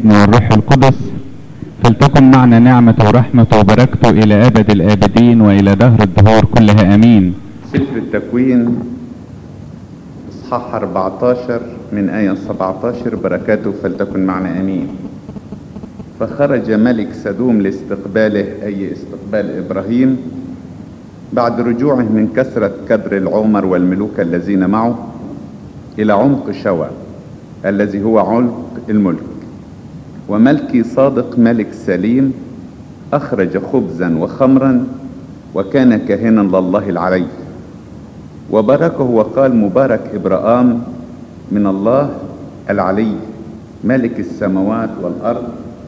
والابن والروح القدس فلتكن معنا نعمة ورحمة وبركته إلى أبد الآبدين وإلى دهر الدهور كلها أمين سفر التكوين اصحاح 14 من آية 17 بركاته فلتكن معنا امين فخرج ملك سدوم لاستقباله اي استقبال ابراهيم بعد رجوعه من كثرة كدر العمر والملوك الذين معه الى عمق شوى الذي هو عمق الملك وملكي صادق ملك سليم اخرج خبزا وخمرا وكان كاهنا لله العلي وباركه وقال مبارك ابراهام من الله العلي ملك السماوات والارض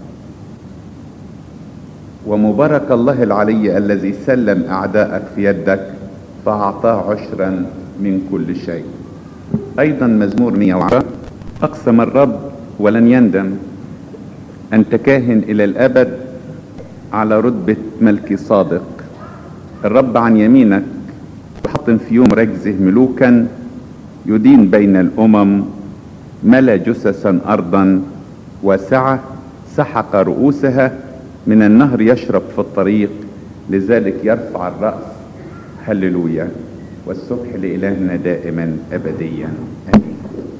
ومبارك الله العلي الذي سلم اعداءك في يدك فاعطاه عشرا من كل شيء ايضا مزمور 110 اقسم الرب ولن يندم انت كاهن الى الابد على رتبه ملك صادق الرب عن يمينك وحطم في يوم رجزه ملوكا يدين بين الامم ملا جثثا ارضا واسعه سحق رؤوسها من النهر يشرب في الطريق لذلك يرفع الراس هللويا والسبح لالهنا دائما ابديا امين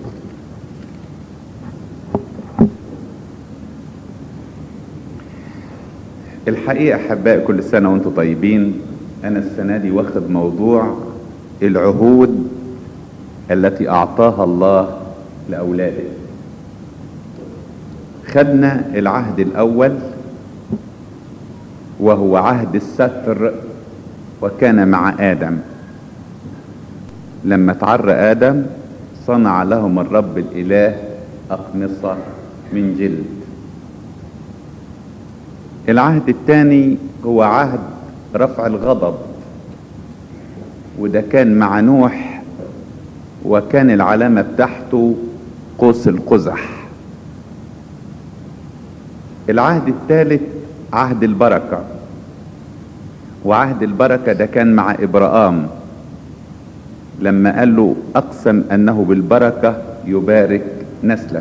الحقيقه احبائي كل سنه وانتم طيبين انا السنه دي واخد موضوع العهود التي اعطاها الله لاولاده خدنا العهد الاول وهو عهد الستر وكان مع ادم لما تعرى ادم صنع لهم الرب الاله اقمصه من جلد العهد الثاني هو عهد رفع الغضب وده كان مع نوح وكان العلامة بتاعته قوس القزح العهد الثالث عهد البركة وعهد البركة ده كان مع إبراهام لما قال له أقسم أنه بالبركة يبارك نسلك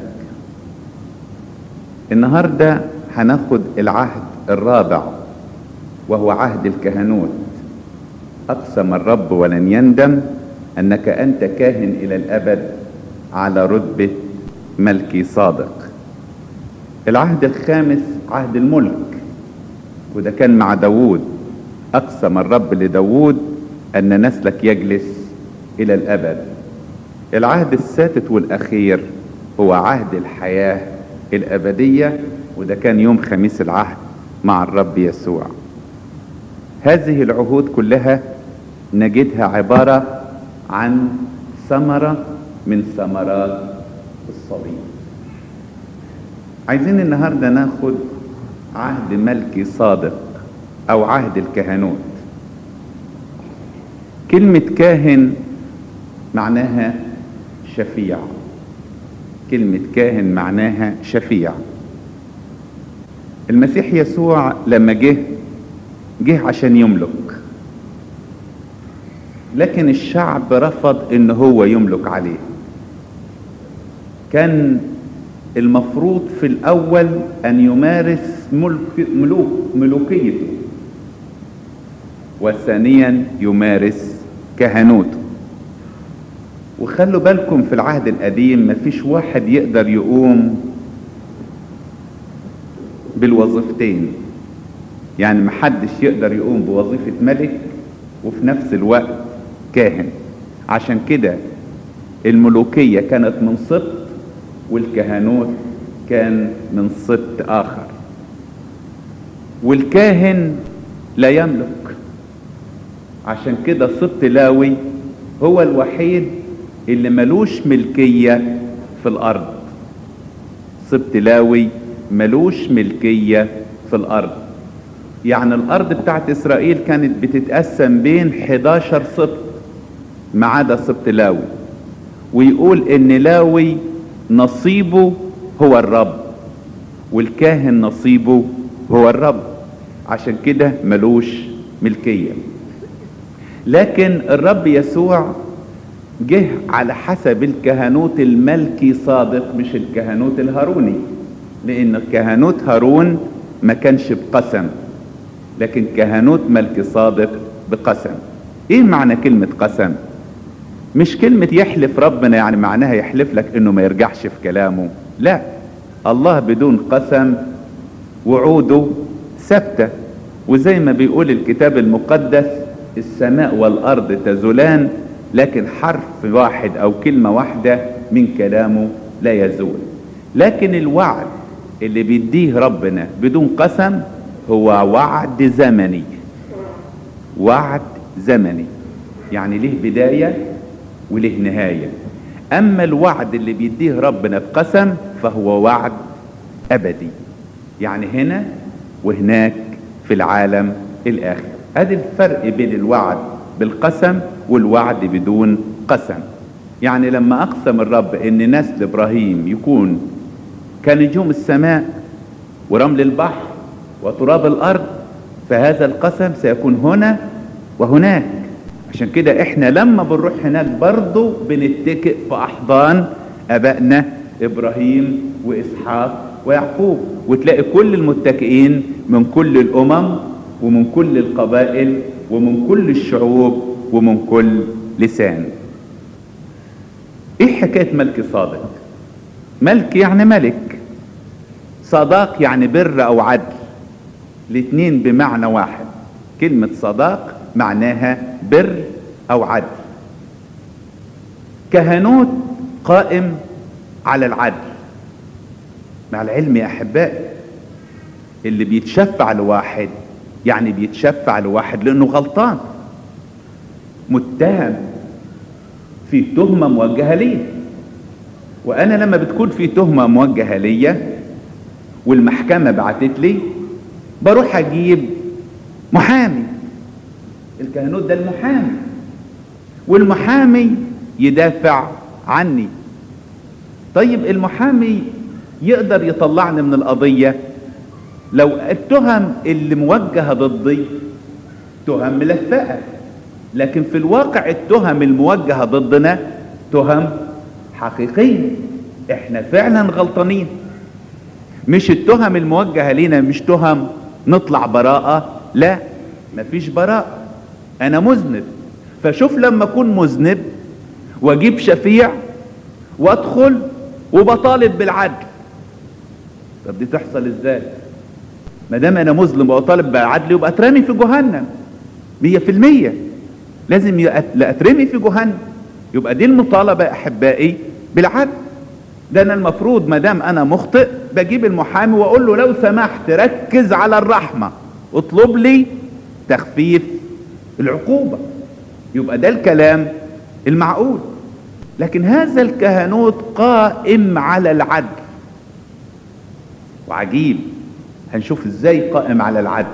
النهاردة هناخد العهد الرابع وهو عهد الكهنوت أقسم الرب ولن يندم أنك أنت كاهن إلى الأبد على رتبة ملكي صادق العهد الخامس عهد الملك وده كان مع داوود أقسم الرب لداوود أن نسلك يجلس إلى الأبد العهد السادس والأخير هو عهد الحياة الأبدية وده كان يوم خميس العهد مع الرب يسوع هذه العهود كلها نجدها عبارة عن ثمرة من ثمرات الصليب عايزين النهاردة ناخد عهد ملكي صادق او عهد الكهنوت كلمة كاهن معناها شفيع كلمة كاهن معناها شفيع المسيح يسوع لما جه جه عشان يملك لكن الشعب رفض ان هو يملك عليه كان المفروض في الاول ان يمارس ملك ملوك ملوكيته وثانيا يمارس كهنوته وخلوا بالكم في العهد القديم مفيش واحد يقدر يقوم بالوظيفتين يعني محدش يقدر يقوم بوظيفة ملك وفي نفس الوقت كاهن عشان كده الملوكية كانت من سبط والكهنوت كان من سبط آخر والكاهن لا يملك عشان كده سبط لاوي هو الوحيد اللي ملوش ملكية في الأرض سبط لاوي ملوش ملكية في الأرض يعني الأرض بتاعت إسرائيل كانت بتتقسم بين 11 سبط ما عدا سبط لاوي ويقول إن لاوي نصيبه هو الرب والكاهن نصيبه هو الرب عشان كده ملوش ملكية لكن الرب يسوع جه على حسب الكهنوت الملكي صادق مش الكهنوت الهاروني لان كهنوت هارون ما كانش بقسم لكن كهنوت ملك صادق بقسم ايه معنى كلمة قسم مش كلمة يحلف ربنا يعني معناها يحلف لك انه ما يرجعش في كلامه لا الله بدون قسم وعوده ثابتة وزي ما بيقول الكتاب المقدس السماء والارض تزولان لكن حرف واحد او كلمة واحدة من كلامه لا يزول لكن الوعد اللي بيديه ربنا بدون قسم هو وعد زمني وعد زمني يعني له بداية وله نهاية اما الوعد اللي بيديه ربنا بقسم فهو وعد ابدي يعني هنا وهناك في العالم الاخر ادي الفرق بين الوعد بالقسم والوعد بدون قسم يعني لما اقسم الرب ان نسل ابراهيم يكون كنجوم السماء ورمل البحر وتراب الارض فهذا القسم سيكون هنا وهناك عشان كده احنا لما بنروح هناك برضو بنتكئ في احضان ابائنا ابراهيم واسحاق ويعقوب وتلاقي كل المتكئين من كل الامم ومن كل القبائل ومن كل الشعوب ومن كل لسان ايه حكايه ملك صادق ملك يعني ملك صداق يعني بر او عدل الاتنين بمعنى واحد كلمة صداق معناها بر او عدل كهنوت قائم على العدل مع العلم يا احبائي اللي بيتشفع لواحد يعني بيتشفع لواحد لانه غلطان متهم في تهمة موجهة ليه وانا لما بتكون في تهمة موجهة ليا والمحكمة بعتت لي بروح اجيب محامي الكهنوت ده المحامي والمحامي يدافع عني طيب المحامي يقدر يطلعني من القضية لو التهم اللي موجهة ضدي تهم ملفقة لكن في الواقع التهم الموجهة ضدنا تهم حقيقية احنا فعلا غلطانين مش التهم الموجهة لينا مش تهم نطلع براءة لا مفيش براءة انا مذنب فشوف لما اكون مذنب واجيب شفيع وادخل وبطالب بالعدل طب دي تحصل ازاي ما دام انا مظلم واطالب بالعدل يبقى اترمي في جهنم مية في المية لازم لا اترمي في جهنم يبقى دي المطالبة يا احبائي بالعدل ده انا المفروض ما دام انا مخطئ بجيب المحامي واقول له لو سمحت ركز على الرحمة اطلب لي تخفيف العقوبة يبقى ده الكلام المعقول لكن هذا الكهنوت قائم على العدل وعجيب هنشوف ازاي قائم على العدل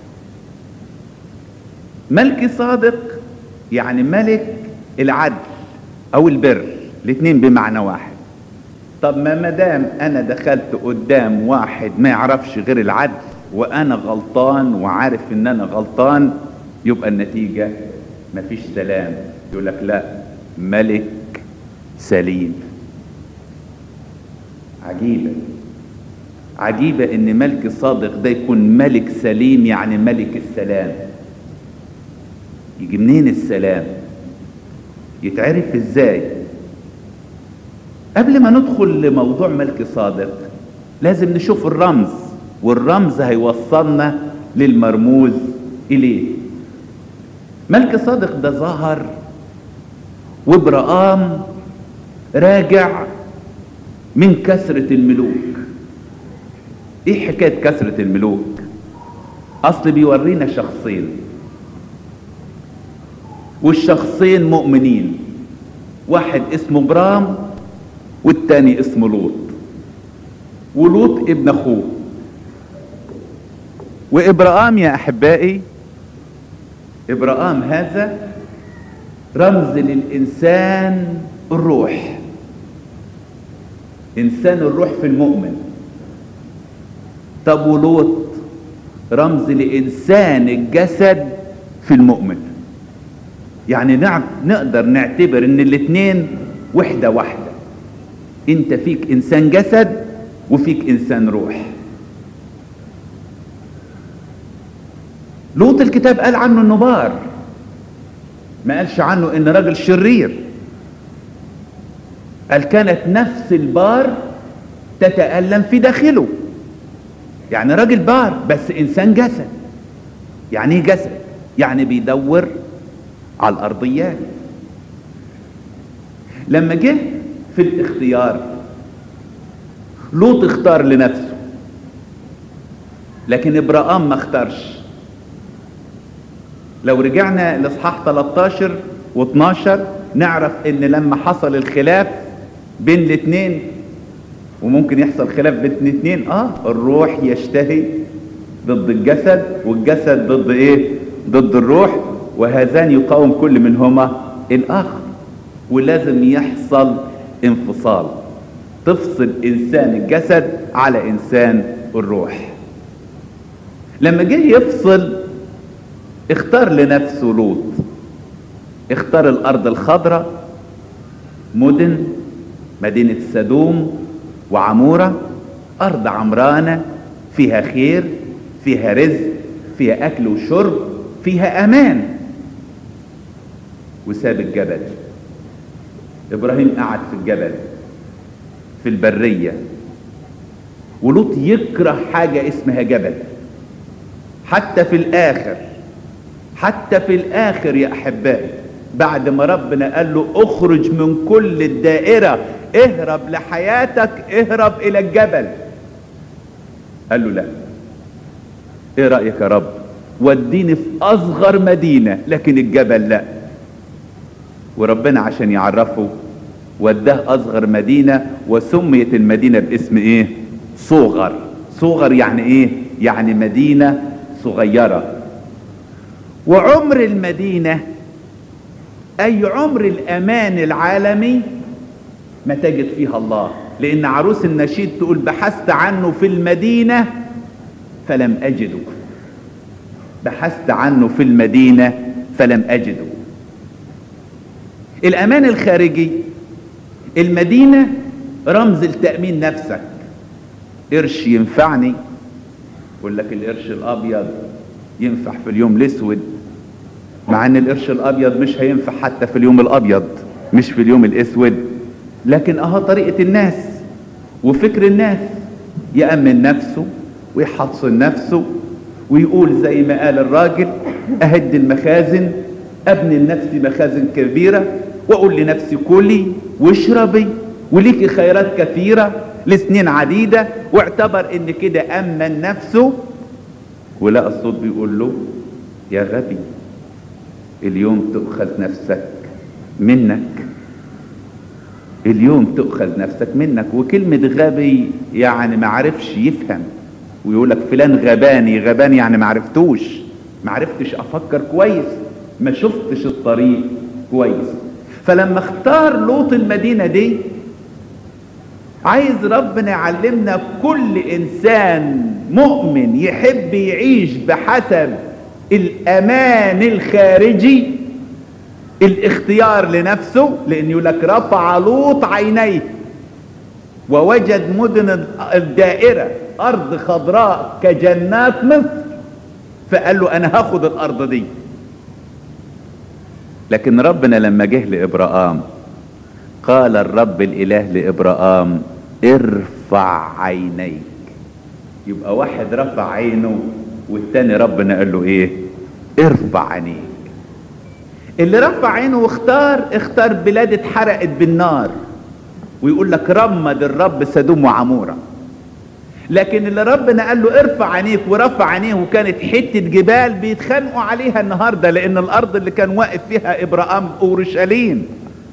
ملك صادق يعني ملك العدل او البر الاثنين بمعنى واحد طب ما مدام انا دخلت قدام واحد ما يعرفش غير العدل وانا غلطان وعارف ان انا غلطان يبقى النتيجة مفيش سلام يقول لك لا ملك سليم عجيبة عجيبة ان ملك صادق ده يكون ملك سليم يعني ملك السلام يجي منين السلام يتعرف ازاي قبل ما ندخل لموضوع ملك صادق لازم نشوف الرمز والرمز هيوصلنا للمرموز اليه ملك صادق ده ظهر وابرام راجع من كثرة الملوك ايه حكاية كثرة الملوك اصل بيورينا شخصين والشخصين مؤمنين واحد اسمه برام والتاني اسمه لوط ولوط ابن اخوه وابراهام يا احبائي ابراهام هذا رمز للانسان الروح انسان الروح في المؤمن طب ولوط رمز لانسان الجسد في المؤمن يعني نعم نقدر نعتبر ان الاتنين وحده واحده انت فيك انسان جسد وفيك انسان روح لوط الكتاب قال عنه انه بار ما قالش عنه ان راجل شرير قال كانت نفس البار تتألم في داخله يعني راجل بار بس انسان جسد يعني ايه جسد يعني بيدور على الارضيات لما جه في الاختيار لوط اختار لنفسه لكن ابراهام ما اختارش لو رجعنا لاصحاح 13 و12 نعرف ان لما حصل الخلاف بين الاثنين وممكن يحصل خلاف بين الاثنين اه الروح يشتهي ضد الجسد والجسد ضد ايه ضد الروح وهذان يقاوم كل منهما الاخر ولازم يحصل انفصال تفصل انسان الجسد على انسان الروح لما جه يفصل اختار لنفسه لوط اختار الارض الخضراء مدن مدينة سدوم وعمورة ارض عمرانة فيها خير فيها رزق فيها اكل وشرب فيها امان وساب الجبل ابراهيم قعد في الجبل في البرية ولوط يكره حاجة اسمها جبل حتى في الاخر حتى في الاخر يا احبائي بعد ما ربنا قال له اخرج من كل الدائرة اهرب لحياتك اهرب الى الجبل قال له لا ايه رأيك يا رب وديني في اصغر مدينة لكن الجبل لا وربنا عشان يعرفه وداه اصغر مدينة وسميت المدينة باسم ايه صغر صغر يعني ايه يعني مدينة صغيرة وعمر المدينة اي عمر الامان العالمي ما تجد فيها الله لان عروس النشيد تقول بحثت عنه في المدينة فلم اجده بحثت عنه في المدينة فلم اجده الامان الخارجي المدينة رمز لتأمين نفسك قرش ينفعني يقول لك القرش الابيض ينفع في اليوم الاسود مع ان القرش الابيض مش هينفع حتى في اليوم الابيض مش في اليوم الاسود لكن اهو طريقة الناس وفكر الناس يأمن نفسه ويحصن نفسه ويقول زي ما قال الراجل اهد المخازن ابني لنفسي مخازن كبيرة واقول لنفسي كلي واشربي وليكي خيرات كثيرة لسنين عديدة واعتبر ان كده امن نفسه ولقى الصوت بيقول له يا غبي اليوم تؤخذ نفسك منك اليوم تؤخذ نفسك منك وكلمة غبي يعني ما عرفش يفهم ويقول لك فلان غباني غباني يعني ما عرفتوش ما عرفتش افكر كويس ما شفتش الطريق كويس فلما اختار لوط المدينة دي عايز ربنا يعلمنا كل انسان مؤمن يحب يعيش بحسب الامان الخارجي الاختيار لنفسه لان يقول لك رفع لوط عينيه ووجد مدن الدائرة ارض خضراء كجنات مصر فقال له انا هاخد الارض دي لكن ربنا لما جه لابراهام قال الرب الاله لابراهام ارفع عينيك يبقى واحد رفع عينه والتاني ربنا قال له ايه ارفع عينيك اللي رفع عينه واختار اختار بلاد اتحرقت بالنار ويقول لك رمد الرب سدوم وعمورة لكن اللي ربنا قال له ارفع عينيك ورفع عينيه وكانت حتة جبال بيتخانقوا عليها النهاردة لان الارض اللي كان واقف فيها ابراهام اورشليم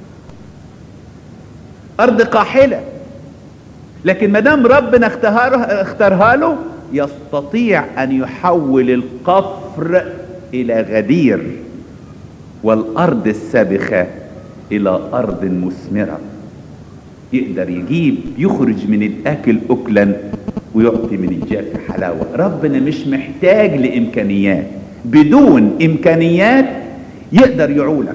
ارض قاحلة لكن ما دام ربنا اختارها, اختارها له يستطيع ان يحول القفر الى غدير والارض السابخة الى ارض مثمرة يقدر يجيب يخرج من الاكل اكلا ويعطي من الجاف حلاوة ربنا مش محتاج لامكانيات بدون امكانيات يقدر يعولك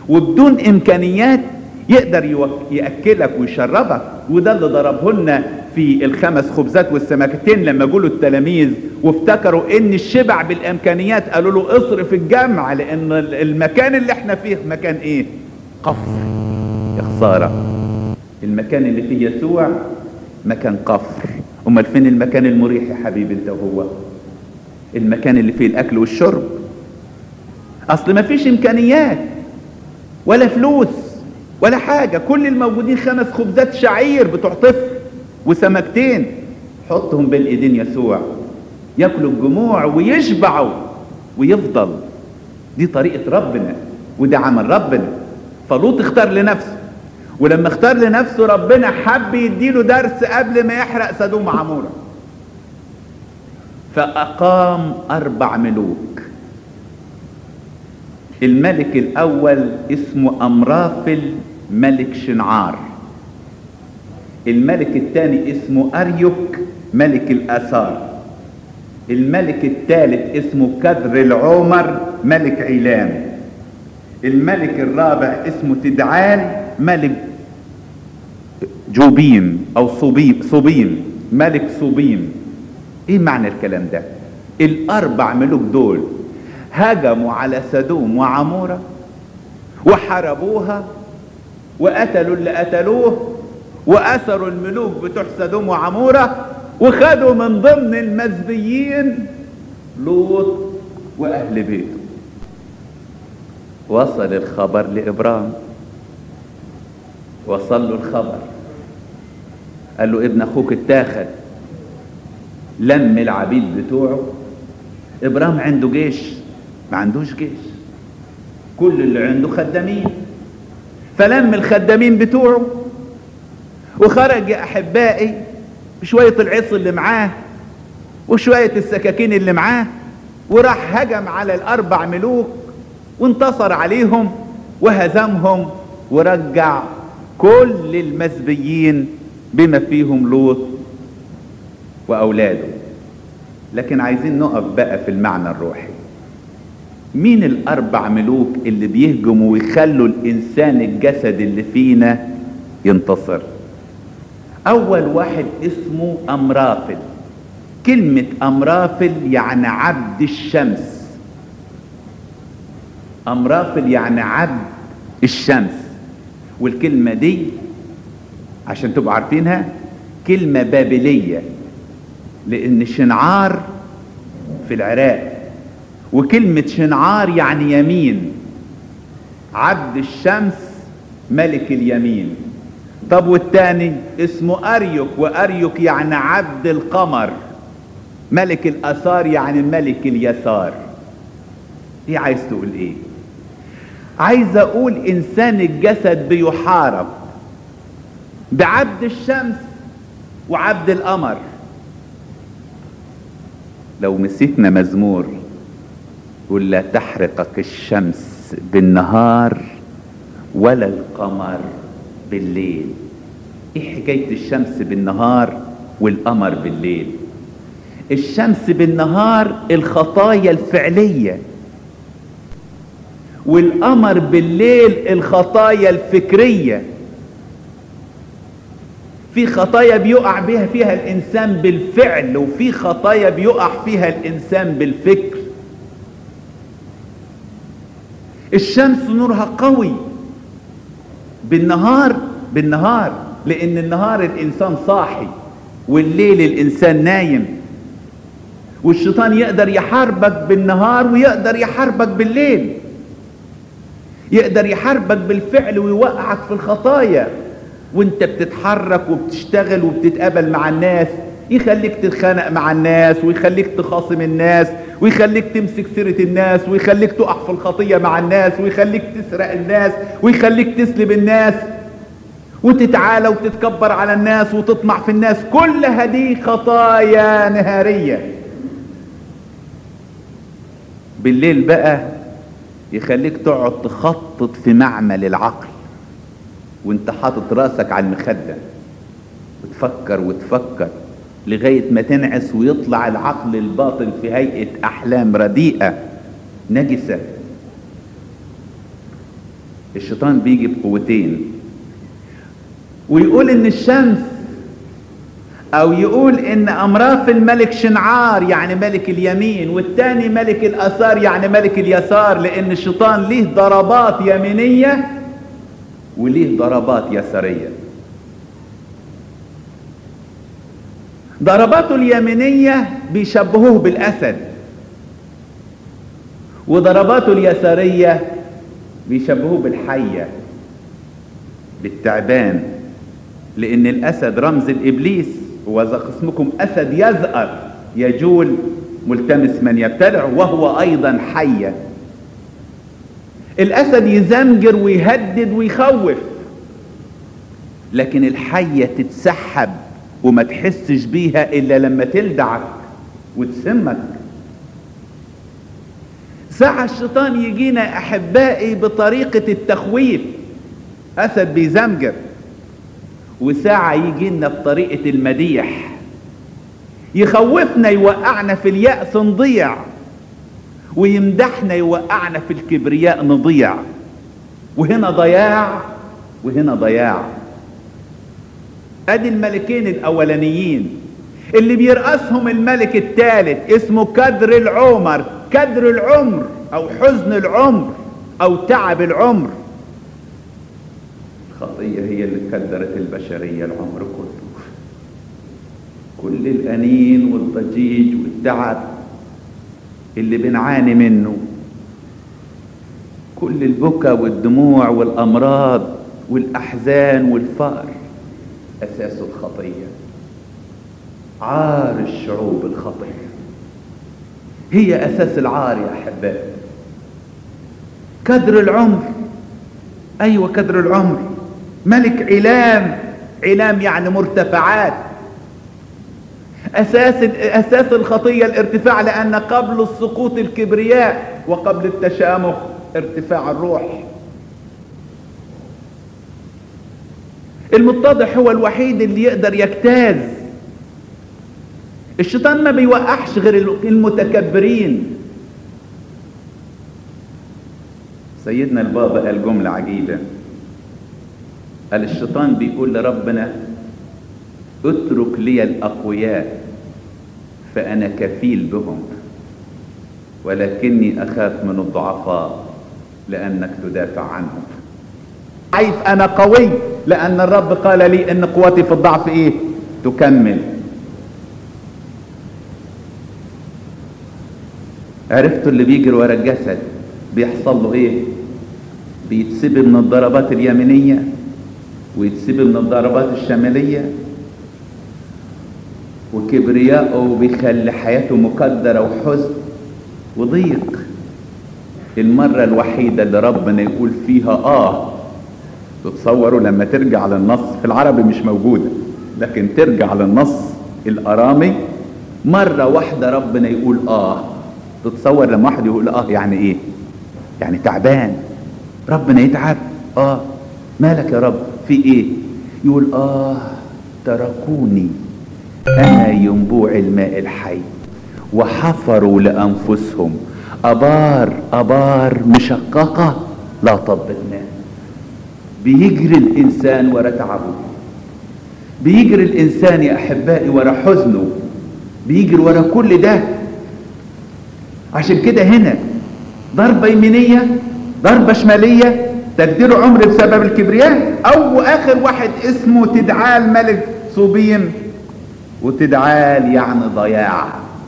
وبدون امكانيات يقدر ياكلك ويشربك وده اللي ضربه لنا في الخمس خبزات والسمكتين لما جولوا التلاميذ وافتكروا ان الشبع بالامكانيات قالوا له اصرف الجمع لان المكان اللي احنا فيه مكان ايه قفر يا خساره المكان اللي فيه يسوع مكان قفر امال فين المكان المريح يا حبيبي انت وهو المكان اللي فيه الاكل والشرب اصل ما فيش امكانيات ولا فلوس ولا حاجة كل الموجودين خمس خبزات شعير بتوع طفل وسمكتين حطهم بين ايدين يسوع ياكلوا الجموع ويشبعوا ويفضل دي طريقة ربنا وده عمل ربنا فلوط اختار لنفسه ولما اختار لنفسه ربنا حب يديله درس قبل ما يحرق سدوم عمورة فأقام أربع ملوك الملك الأول اسمه أمرافل ملك شنعار الملك الثاني اسمه أريوك ملك الآثار الملك الثالث اسمه كدر العمر ملك عيلام الملك الرابع اسمه تدعال ملك جوبيم او صبيم صبيم ملك صبيم ايه معنى الكلام ده الاربع ملوك دول هجموا على سدوم وعمورة وحاربوها وقتلوا اللي قتلوه وأسروا الملوك بتوع سدوم وعمورة وخدوا من ضمن المزبيين لوط وأهل بيته وصل الخبر لإبرام وصل له الخبر قال له ابن أخوك اتاخد لم العبيد بتوعه إبرام عنده جيش ما عندوش جيش كل اللي عنده خدامين فلم الخدامين بتوعه وخرج يا احبائي بشوية العص اللي معاه وشوية السكاكين اللي معاه وراح هجم على الاربع ملوك وانتصر عليهم وهزمهم ورجع كل المسبيين بما فيهم لوط واولاده لكن عايزين نقف بقى في المعنى الروحي مين الاربع ملوك اللي بيهجموا ويخلوا الانسان الجسد اللي فينا ينتصر اول واحد اسمه امرافل كلمة امرافل يعني عبد الشمس امرافل يعني عبد الشمس والكلمة دي عشان تبقوا عارفينها كلمة بابلية لان شنعار في العراق وكلمة شنعار يعني يمين عبد الشمس ملك اليمين طب والتاني اسمه أريوك وأريوك يعني عبد القمر ملك الأثار يعني ملك اليسار دي عايز تقول ايه عايز اقول انسان الجسد بيحارب بعبد الشمس وعبد القمر لو مسكنا مزمور يقول لا تحرقك الشمس بالنهار ولا القمر بالليل ايه حكاية الشمس بالنهار والقمر بالليل الشمس بالنهار الخطايا الفعلية والقمر بالليل الخطايا الفكرية في خطايا بيقع بها فيها الانسان بالفعل وفي خطايا بيقع فيها الانسان بالفكر الشمس نورها قوي بالنهار بالنهار لان النهار الانسان صاحي والليل الانسان نايم والشيطان يقدر يحاربك بالنهار ويقدر يحاربك بالليل يقدر يحاربك بالفعل ويوقعك في الخطايا وانت بتتحرك وبتشتغل وبتتقابل مع الناس يخليك تتخانق مع الناس ويخليك تخاصم الناس ويخليك تمسك سيرة الناس ويخليك تقع في الخطية مع الناس ويخليك تسرق الناس ويخليك تسلب الناس وتتعالى وتتكبر على الناس وتطمع في الناس كل هذه خطايا نهارية بالليل بقى يخليك تقعد تخطط في معمل العقل وانت حاطط راسك على المخدة وتفكر وتفكر لغاية ما تنعس ويطلع العقل الباطن في هيئة أحلام رديئة نجسة الشيطان بيجي بقوتين ويقول ان الشمس او يقول ان امراف الملك شنعار يعني ملك اليمين والتاني ملك الاثار يعني ملك اليسار لان الشيطان ليه ضربات يمينية وليه ضربات يسارية ضرباته اليمينية بيشبهوه بالاسد وضرباته اليسارية بيشبهوه بالحية بالتعبان لان الاسد رمز الابليس وذا قسمكم اسد يزأر يجول ملتمس من يبتلع وهو ايضا حية الاسد يزمجر ويهدد ويخوف لكن الحية تتسحب وما تحسش بيها الا لما تلدعك وتسمك ساعة الشيطان يجينا احبائي بطريقة التخويف اسد بيزمجر وساعة يجي لنا بطريقة المديح يخوفنا يوقعنا في اليأس نضيع ويمدحنا يوقعنا في الكبرياء نضيع وهنا ضياع وهنا ضياع ادي الملكين الاولانيين اللي بيرأسهم الملك الثالث اسمه كدر العمر كدر العمر او حزن العمر او تعب العمر الخطية هي اللي كدرت البشرية العمر كله كل الأنين والضجيج والتعب اللي بنعاني منه كل البكا والدموع والأمراض والأحزان والفقر أساس الخطية عار الشعوب الخطية هي أساس العار يا أحبائي كدر العمر أيوة كدر العمر ملك علام علام يعني مرتفعات أساس أساس الخطية الارتفاع لأن قبل السقوط الكبرياء وقبل التشامخ ارتفاع الروح المتضح هو الوحيد اللي يقدر يجتاز الشيطان ما بيوقعش غير المتكبرين سيدنا البابا قال جملة عجيبة قال الشيطان بيقول لربنا اترك لي الأقوياء فأنا كفيل بهم ولكني أخاف من الضعفاء لأنك تدافع عنهم عايز أنا قوي لأن الرب قال لي إن قوتي في الضعف إيه تكمل عرفتوا اللي بيجري ورا الجسد بيحصل له ايه بيتسبب من الضربات اليمينية ويتسبب من الضربات الشمالية وكبرياءه بيخلي حياته مقدرة وحزن وضيق المرة الوحيدة اللي ربنا يقول فيها اه تتصوروا لما ترجع للنص في العربي مش موجودة لكن ترجع للنص الارامي مرة واحدة ربنا يقول اه تتصور لما واحد يقول اه يعني ايه يعني تعبان ربنا يتعب اه مالك يا رب في ايه يقول اه تركوني انا ينبوع الماء الحي وحفروا لانفسهم ابار ابار مشققة لا طبت ماء بيجري الانسان ورا تعبه بيجري الانسان يا احبائي ورا حزنه بيجري ورا كل ده عشان كده هنا ضربة يمينية ضربة شمالية تقدير عمر بسبب الكبرياء او اخر واحد اسمه تدعال ملك صوبيم وتدعال يعني ضياع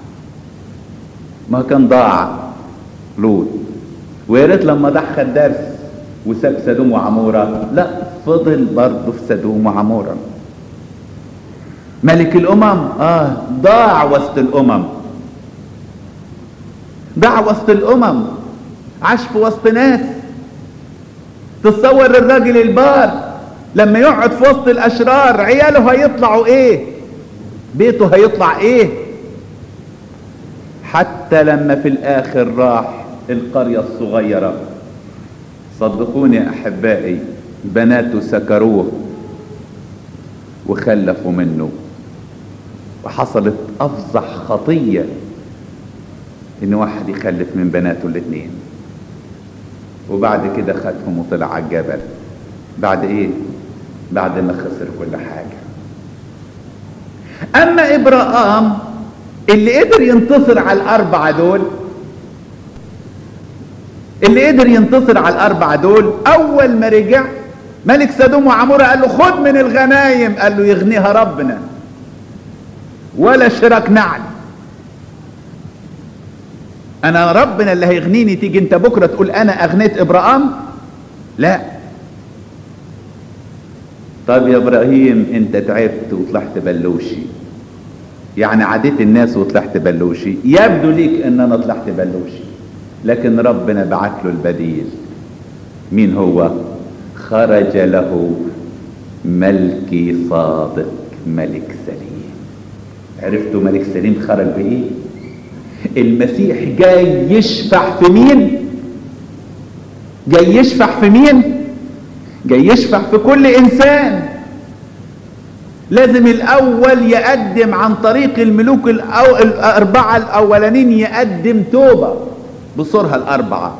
ما كان ضاع لوط ويا ريت لما ضحى الدرس وساب سدوم وعمورة لا فضل برضه في سدوم وعمورة ملك الامم اه ضاع وسط الامم ضاع وسط الامم عاش في وسط ناس تصور الراجل البار لما يقعد في وسط الاشرار عياله هيطلعوا ايه بيته هيطلع ايه حتى لما في الاخر راح القرية الصغيرة صدقوني يا احبائي بناته سكروه وخلفوا منه وحصلت افظع خطية ان واحد يخلف من بناته الاثنين وبعد كده خدهم وطلع على الجبل بعد ايه بعد ما خسر كل حاجة اما ابراهام اللي قدر ينتصر على الاربعة دول اللي قدر ينتصر على الاربعة دول اول ما رجع ملك سدوم وعمورة قال له خد من الغنايم قال له يغنيها ربنا ولا شراك نعل انا ربنا اللي هيغنيني تيجي انت بكرة تقول انا اغنيت ابراهام لا طب يا ابراهيم انت تعبت وطلعت بلوشي يعني عديت الناس وطلعت بلوشي يبدو ليك ان انا طلعت بلوشي لكن ربنا بعت له البديل مين هو خرج له ملكي صادق ملك سليم عرفتوا ملك سليم خرج بايه المسيح جاي يشفع في مين جاي يشفع في مين جاي يشفع في كل انسان لازم الاول يقدم عن طريق الملوك الأو... الاربعة الاولانين يقدم توبة بصورها الاربعة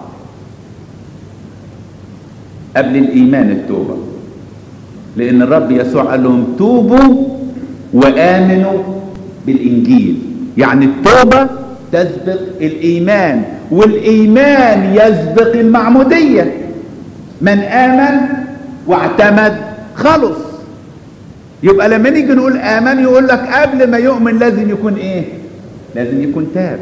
قبل الايمان التوبة لان الرب يسوع قال لهم توبوا وامنوا بالانجيل يعني التوبة تسبق الايمان والايمان يسبق المعمودية من امن واعتمد خلص يبقى لما نيجي نقول امن يقول لك قبل ما يؤمن لازم يكون ايه لازم يكون تاب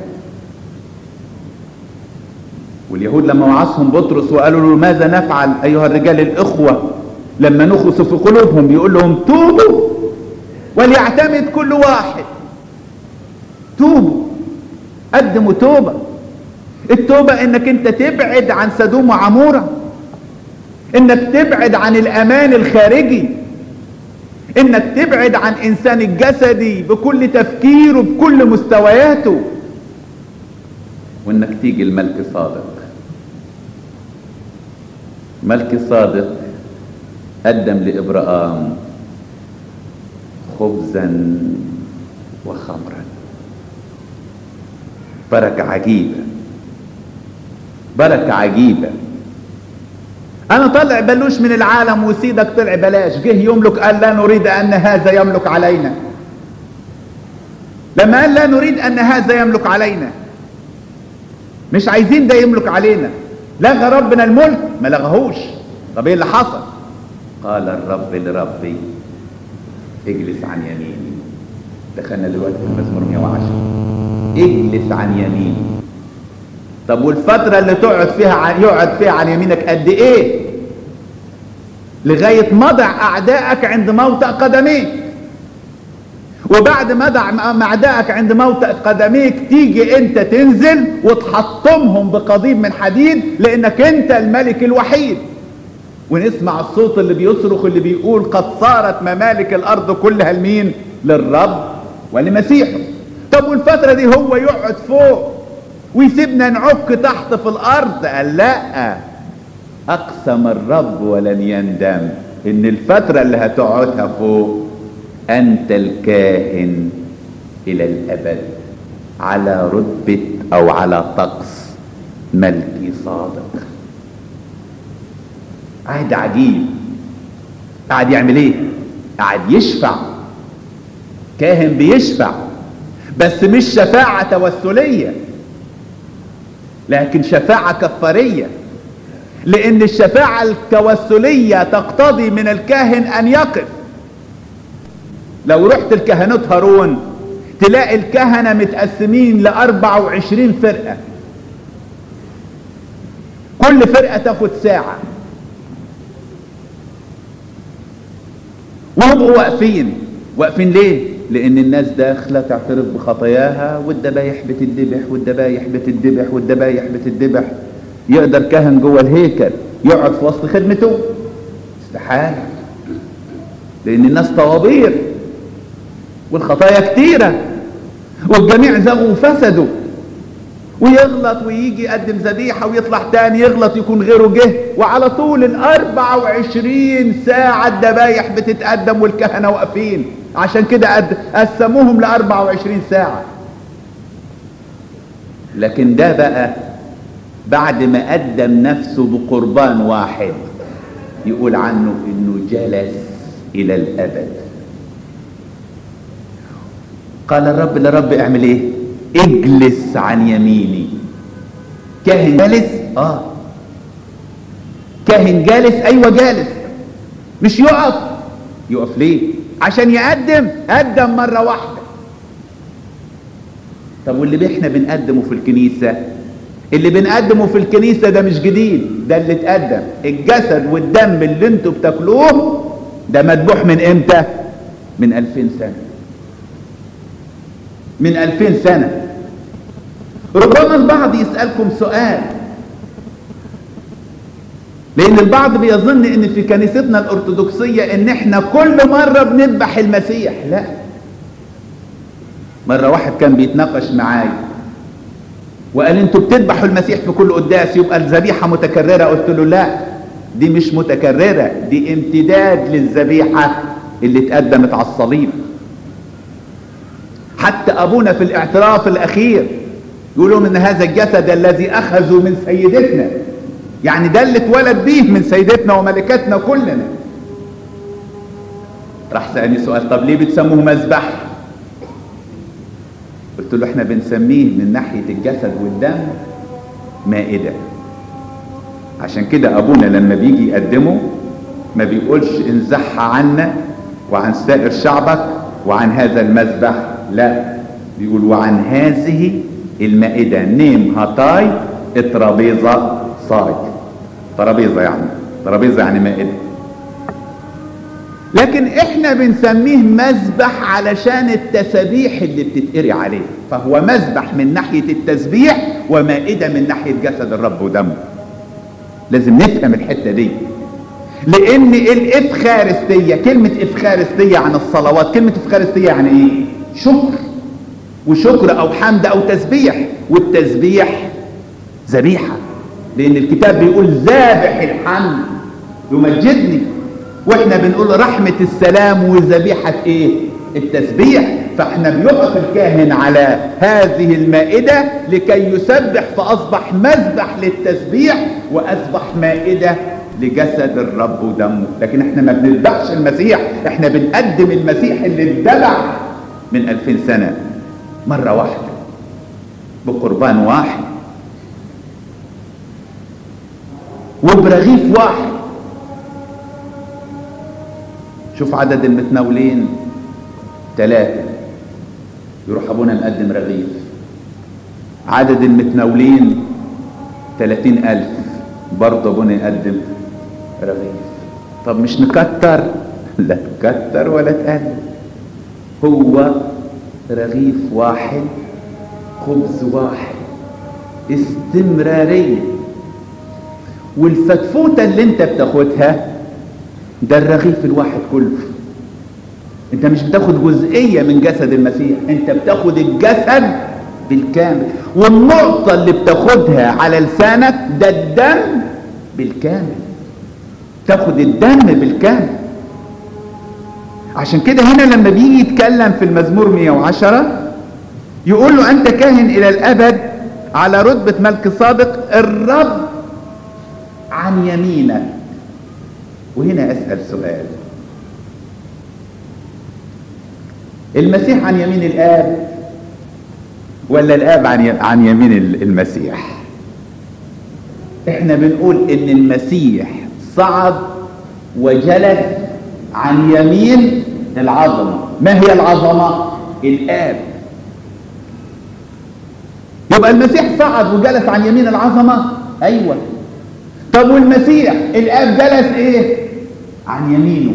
واليهود لما وعظهم بطرس وقالوا له ماذا نفعل ايها الرجال الاخوه لما نخلص في قلوبهم بيقول لهم توبوا وليعتمد كل واحد توبوا قدموا توبه التوبه انك انت تبعد عن سدوم وعموره انك تبعد عن الامان الخارجي انك تبعد عن انسان الجسدي بكل تفكيره بكل مستوياته وانك تيجي الملك صادق ملك صادق قدم لابراهام خبزا وخمرا بركة عجيبة بركة عجيبة انا طلع بلوش من العالم وسيدك طلع بلاش جه يملك قال لا نريد ان هذا يملك علينا لما قال لا نريد ان هذا يملك علينا مش عايزين ده يملك علينا لغى ربنا الملك ما لغهوش طب ايه اللي حصل قال الرب لربي اجلس عن يميني دخلنا دلوقتي في المزمور 110 اجلس عن يميني طب والفترة اللي تقعد فيها عن يقعد فيها عن يمينك قد ايه لغاية مضع اعدائك عند موطأ قدميك وبعد ما دع اعدائك عند موطأ قدميك تيجي انت تنزل وتحطمهم بقضيب من حديد لانك انت الملك الوحيد ونسمع الصوت اللي بيصرخ اللي بيقول قد صارت ممالك الارض كلها لمين للرب ولمسيحه طب والفترة دي هو يقعد فوق ويسيبنا نعك تحت في الارض قال لا اقسم الرب ولن يندم ان الفترة اللي هتقعدها فوق انت الكاهن الى الابد على رتبة او على طقس ملكي صادق عهد عجيب قاعد يعمل ايه قاعد يشفع كاهن بيشفع بس مش شفاعة توسلية لكن شفاعة كفارية لان الشفاعة التوسلية تقتضي من الكاهن ان يقف لو رحت الكهنوت هارون تلاقي الكهنة متقسمين ل 24 فرقة كل فرقة تاخد ساعة ويبقوا واقفين واقفين ليه لان الناس داخله تعترف بخطاياها والذبايح بتدبح والذبايح بتدبح والذبايح بتدبح يقدر كاهن جوه الهيكل يقعد في وسط خدمته استحاله لان الناس طوابير والخطايا كتيره والجميع زغوا وفسدوا ويغلط ويجي يقدم ذبيحة ويطلع تاني يغلط يكون غيره جه وعلى طول الاربعة وعشرين ساعة الذبايح بتتقدم والكهنة واقفين عشان كده قد قسموهم لاربعة وعشرين ساعة لكن ده بقى بعد ما قدم نفسه بقربان واحد يقول عنه انه جلس الى الابد قال الرب لرب اعمل ايه اجلس عن يميني كاهن جالس اه كاهن جالس ايوه جالس مش يقف يقف ليه عشان يقدم قدم مرة واحدة طب واللي احنا بنقدمه في الكنيسة اللي بنقدمه في الكنيسة ده مش جديد ده اللي اتقدم الجسد والدم اللي انتوا بتاكلوه ده مذبوح من امتى من الفين سنة من الفين سنة ربما البعض يسألكم سؤال لان البعض بيظن ان في كنيستنا الارثوذكسيه ان احنا كل مره بنذبح المسيح لا مره واحد كان بيتناقش معايا وقال انتوا بتذبحوا المسيح في كل قداس يبقى الذبيحه متكرره قلت له لا دي مش متكرره دي امتداد للذبيحه اللي اتقدمت على الصليب حتى ابونا في الاعتراف الاخير يقولون ان هذا الجسد الذي اخذوا من سيدتنا يعني ده اللي اتولد بيه من سيدتنا وملكتنا كلنا راح سألني سؤال طب ليه بتسموه مذبح قلت له احنا بنسميه من ناحية الجسد والدم مائدة عشان كده ابونا لما بيجي يقدمه ما بيقولش انزح عنا وعن سائر شعبك وعن هذا المذبح لا بيقول وعن هذه المائدة نيم هاتاي اترابيزة صاج ترابيزه يعني ترابيزه يعني مائده لكن احنا بنسميه مذبح علشان التسابيح اللي بتتقري عليه فهو مذبح من ناحيه التسبيح ومائده من ناحيه جسد الرب ودمه لازم نفهم الحته دي لان الافخارستيه كلمه افخارستيه عن الصلوات كلمه افخارستيه يعني ايه شكر وشكر او حمد او تسبيح والتسبيح ذبيحه لان الكتاب بيقول ذابح الحمد يمجدني واحنا بنقول رحمة السلام وذبيحة ايه التسبيح فاحنا بيقف الكاهن على هذه المائدة لكي يسبح فاصبح مذبح للتسبيح واصبح مائدة لجسد الرب ودمه لكن احنا ما بنذبحش المسيح احنا بنقدم المسيح اللي اتذبح من الفين سنة مرة واحدة بقربان واحد وبرغيف واحد شوف عدد المتناولين ثلاثة يروح ابونا مقدم رغيف عدد المتناولين ثلاثين ألف برضه ابونا يقدم رغيف طب مش نكتر لا تكتر ولا تقلل هو رغيف واحد خبز واحد استمراريه والفتفوتة اللي انت بتاخدها ده الرغيف الواحد كله انت مش بتاخد جزئية من جسد المسيح انت بتاخد الجسد بالكامل والنقطة اللي بتاخدها على لسانك ده الدم بالكامل تاخد الدم بالكامل عشان كده هنا لما بيجي يتكلم في المزمور 110 يقول له انت كاهن الى الابد على رتبة ملك صادق الرب عن يمينك وهنا اسأل سؤال المسيح عن يمين الآب ولا الآب عن عن يمين المسيح احنا بنقول ان المسيح صعد وجلس عن يمين العظمة ما هي العظمة الآب يبقى المسيح صعد وجلس عن يمين العظمة ايوه طب والمسيح الاب جلس ايه عن يمينه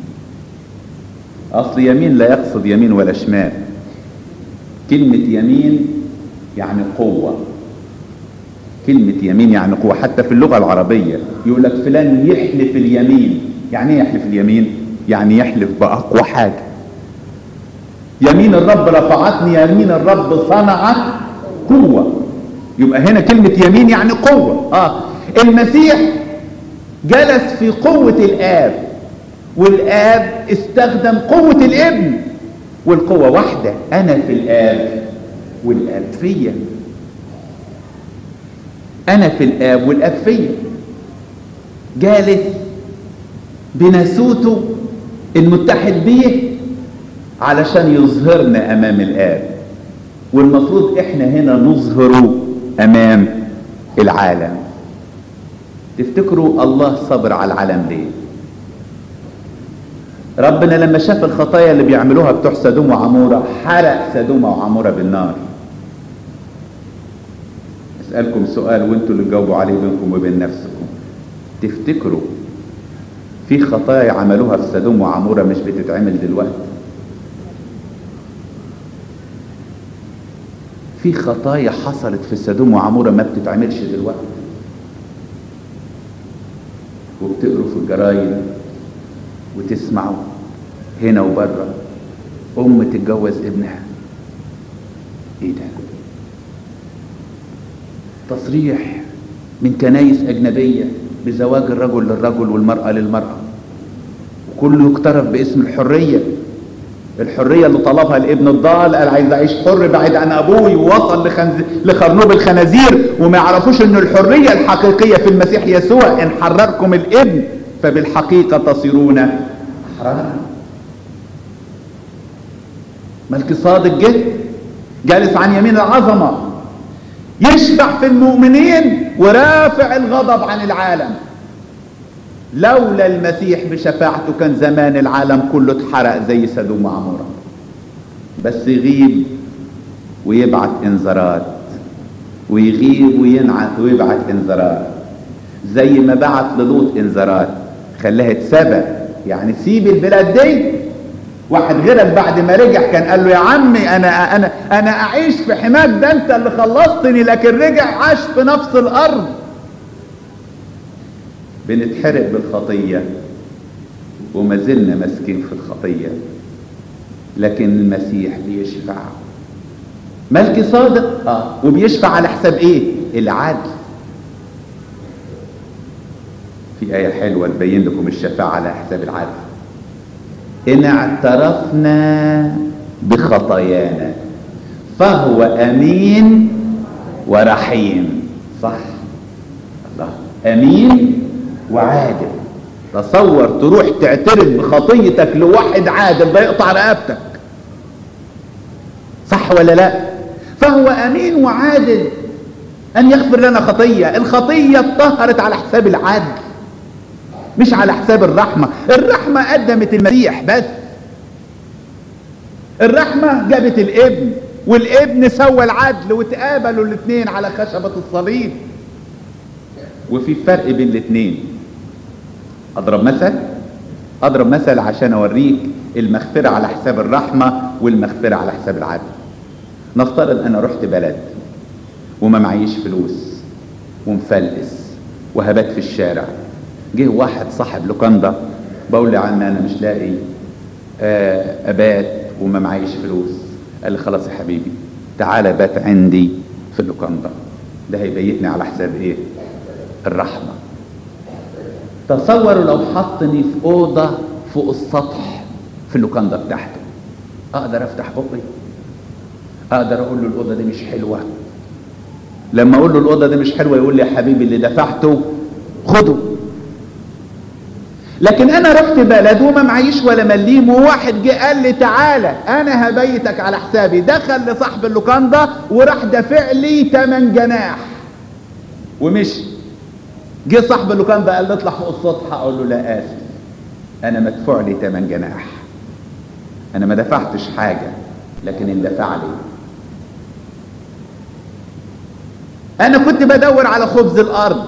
اصل يمين لا يقصد يمين ولا شمال كلمة يمين يعني قوة كلمة يمين يعني قوة حتى في اللغة العربية يقول لك فلان يحلف اليمين يعني ايه يحلف اليمين يعني يحلف بأقوى حاجة يمين الرب رفعتني يمين الرب صنعت قوة يبقى هنا كلمة يمين يعني قوة اه المسيح جلس في قوة الآب والآب استخدم قوة الابن والقوة واحدة أنا في الآب والآب فيا أنا في الآب والآب فيا جالس بناسوته المتحد به علشان يظهرنا امام الاب والمفروض احنا هنا نظهره امام العالم تفتكروا الله صبر على العالم ليه ربنا لما شاف الخطايا اللي بيعملوها بتوع سدوم وعمورة حرق سدوم وعمورة بالنار اسألكم سؤال وانتوا اللي تجاوبوا عليه بينكم وبين نفسكم تفتكروا في خطايا عملوها في سدوم وعمورة مش بتتعمل دلوقتي في خطايا حصلت في سدوم وعمورة ما بتتعملش دلوقتي وبتقروا في الجرايد وتسمعوا هنا وبره ام تتجوز ابنها ايه ده تصريح من كنايس اجنبيه بزواج الرجل للرجل والمراه للمراه وكله يقترف باسم الحريه الحريه اللي طلبها الابن الضال قال عايز اعيش حر بعيد عن ابوي ووصل لخنز... لخرنوب الخنازير وما يعرفوش ان الحريه الحقيقيه في المسيح يسوع ان حرركم الابن فبالحقيقه تصيرون احرارا ملك صادق جه جالس عن يمين العظمه يشبع في المؤمنين ورافع الغضب عن العالم لولا المسيح بشفاعته كان زمان العالم كله اتحرق زي سدوم وعمورة بس يغيب ويبعت انذارات ويغيب وينعت ويبعت انذارات زي ما بعت للوط انذارات خلاها تسبق يعني سيب البلاد دي واحد غيرك بعد ما رجع كان قال له يا عمي انا انا انا اعيش في حماك ده انت اللي خلصتني لكن رجع عاش في نفس الارض بنتحرق بالخطية وما زلنا ماسكين في الخطية لكن المسيح بيشفع ملك صادق اه وبيشفع على حساب ايه العدل في آية حلوة تبين لكم الشفاعة على حساب العدل إن اعترفنا بخطايانا فهو أمين ورحيم صح الله أمين وعادل تصور تروح تعترف بخطيتك لواحد عادل ده يقطع رقبتك صح ولا لا فهو امين وعادل ان يغفر لنا خطيه الخطيه اتطهرت على حساب العدل مش على حساب الرحمه الرحمه قدمت المسيح بس الرحمه جابت الابن والابن سوى العدل وتقابلوا الاثنين على خشبه الصليب وفي فرق بين الاثنين اضرب مثل اضرب مثل عشان اوريك المغفرة على حساب الرحمة والمغفرة على حساب العدل نفترض انا رحت بلد وما معيش فلوس ومفلس وهبات في الشارع جه واحد صاحب لوكاندا بقول لي يا عم انا مش لاقي آه ابات وما معيش فلوس قال لي خلاص يا حبيبي تعالى بات عندي في اللوكاندا ده هيبيتني على حساب ايه الرحمة تصوروا لو حطني في أوضة فوق السطح في اللوكاندا بتاعته أقدر أفتح بقي أقدر أقول له الأوضة دي مش حلوة لما أقول له الأوضة دي مش حلوة يقول لي يا حبيبي اللي دفعته خده لكن انا رحت بلد وما معيش ولا مليم وواحد جه قال لي تعالى انا هبيتك على حسابي دخل لصاحب اللوكاندا وراح دافع لي تمن جناح ومشي جه صاحب اللوكاندا قال لي اطلع فوق السطح اقول له لا اسف انا مدفوع لي تمن جناح انا ما دفعتش حاجه لكن اللي دفع لي انا كنت بدور على خبز الارض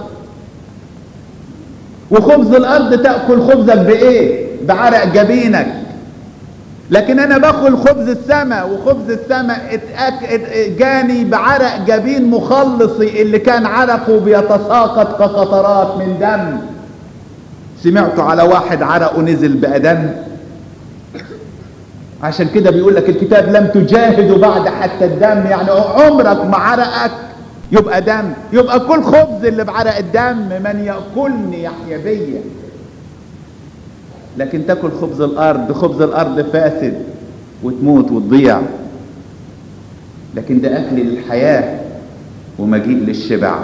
وخبز الارض تاكل خبزك بايه بعرق جبينك لكن انا باكل خبز السماء وخبز السماء اتأك... جاني بعرق جبين مخلصي اللي كان عرقه بيتساقط كقطرات من دم سمعتوا على واحد عرقه نزل بقى دم عشان كده بيقول لك الكتاب لم تجاهدوا بعد حتى الدم يعني عمرك ما عرقك يبقى دم يبقى كل خبز اللي بعرق الدم من يأكلني يحيى بيا لكن تاكل خبز الارض خبز الارض فاسد وتموت وتضيع لكن ده اكل للحياة ومجيء للشبع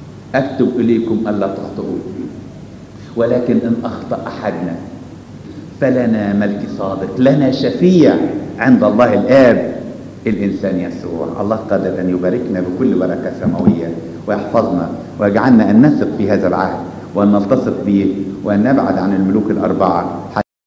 اكتب اليكم الا تخطئوا ولكن ان اخطأ احدنا فلنا ملك صادق لنا شفيع عند الله الآب الإنسان يسوع الله قادر أن يباركنا بكل بركة سماوية ويحفظنا ويجعلنا أن نثق في هذا العهد وأن نلتصق به وأن نبعد عن الملوك الأربعة